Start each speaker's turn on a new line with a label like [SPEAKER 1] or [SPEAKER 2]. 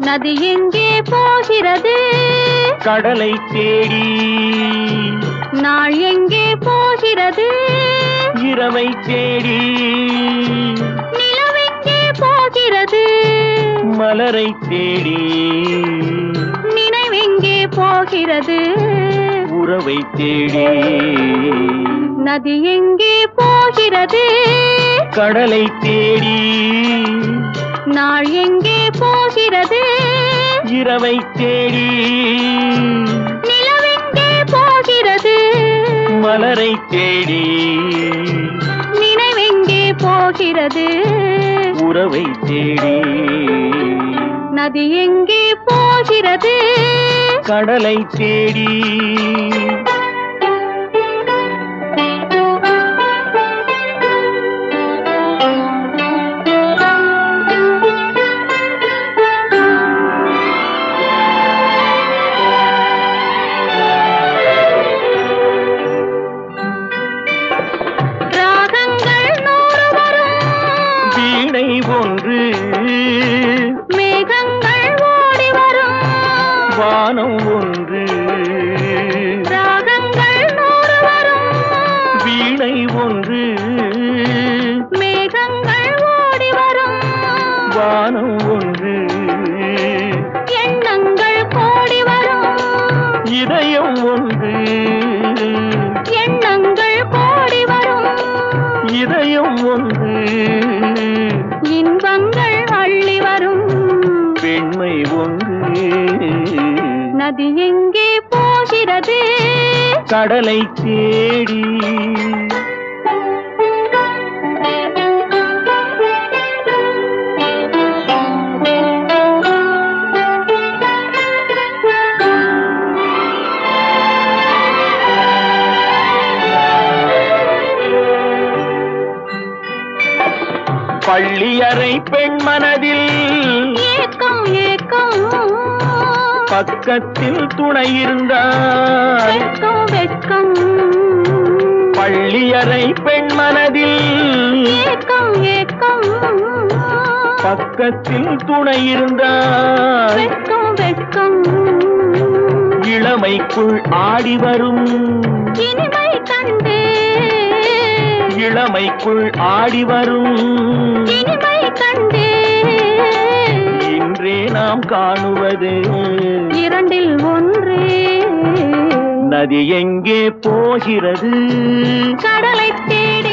[SPEAKER 1] நதி எங்கே போகிறது
[SPEAKER 2] கடலை தேடி
[SPEAKER 1] நாள் எங்கே போகிறது
[SPEAKER 2] இரவை தேடி
[SPEAKER 1] நிலவெங்கே போகிறது
[SPEAKER 2] மலரை தேடி
[SPEAKER 1] நினைவெங்கே போகிறது
[SPEAKER 2] உறவை தேடி
[SPEAKER 1] நதி எங்கே போகிறது
[SPEAKER 2] கடலை தேடி
[SPEAKER 1] நாள் எங்கே போகிறது
[SPEAKER 2] இரவை தேடி
[SPEAKER 1] நிலவெங்கே போகிறது
[SPEAKER 2] மலரை தேடி
[SPEAKER 1] நினைவெங்கே போகிறது
[SPEAKER 2] உறவை தேடி
[SPEAKER 1] நதி எங்கே போகிறது
[SPEAKER 2] கடலை தேடி
[SPEAKER 1] ராகங்கள் நூறு வரும்
[SPEAKER 2] வீணை ஒன்று
[SPEAKER 1] மேகங்கள் ஓடி வரும்
[SPEAKER 2] வானம் ஒன்று
[SPEAKER 1] ராகங்கள் நூறு வரும்
[SPEAKER 2] வீணை ஒன்று
[SPEAKER 1] மேகங்கள் ஓடி வரும்
[SPEAKER 2] வானம் ஒன்று
[SPEAKER 1] எண்ணங்கள் கோடி வரும்
[SPEAKER 2] இதயம் ஒன்று
[SPEAKER 1] எண்ணங்கள் கோடி வரும்
[SPEAKER 2] இதயம் ஒன்று
[SPEAKER 1] இன்பங்கள் அள்ளி வரும்
[SPEAKER 2] பெண்மை ஒன்று
[SPEAKER 1] நதி எங்கே போகிறது
[SPEAKER 2] கடலை தேடி பள்ளியறை பெண் மனதில்
[SPEAKER 1] ஏக்கம் ஏக்கம்
[SPEAKER 2] பக்கத்தில் துணை இருந்தால்
[SPEAKER 1] வெட்கம் வெட்கம்
[SPEAKER 2] பள்ளியறை பெண் மனதில்
[SPEAKER 1] ஏக்கம் ஏக்கம்
[SPEAKER 2] பக்கத்தில் துணை இருந்தால்
[SPEAKER 1] வெட்கம் வெட்கம்
[SPEAKER 2] இளமைக்குள் ஆடி வரும்
[SPEAKER 1] இனிமை கண்டு
[SPEAKER 2] இளமைக்குள் ஆடி வரும்
[SPEAKER 1] இனிமை கண்டு
[SPEAKER 2] இன்றே நாம் காணுவது
[SPEAKER 1] இரண்டில் ஒன்றே
[SPEAKER 2] நதி எங்கே போகிறது
[SPEAKER 1] கடலை தேடி